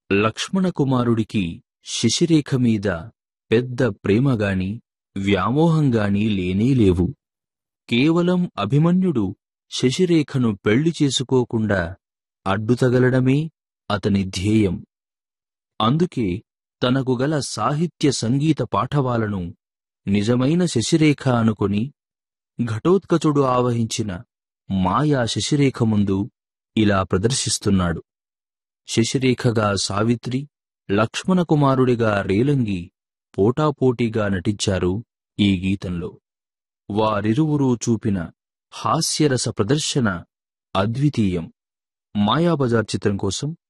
లక్ష్మణకుమారుడికి శశిరేఖ మీద పెద్ద ప్రేమగాని వ్యామోహంగాని లేనేలేవు కేవలం అభిమన్యుడు శశిరేఖను పెళ్లి చేసుకోకుండా అడ్డుతగలడమే అతని ధ్యేయం అందుకే తనకు గల సాహిత్య సంగీత పాఠవాలను నిజమైన శశిరేఖ అనుకొని ఘటోత్కచుడు ఆవహించిన మాయా శశిరేఖ ముందు ఇలా ప్రదర్శిస్తున్నాడు శశిరేఖగా సావిత్రి లక్ష్మణకుమారుడిగా రేలంగి పోటాపోటీగా నటించారు ఈ గీతంలో వారిరువురూ చూపిన హాస్యరస ప్రదర్శన అద్వితీయం మాయాబజార్ చిత్రం కోసం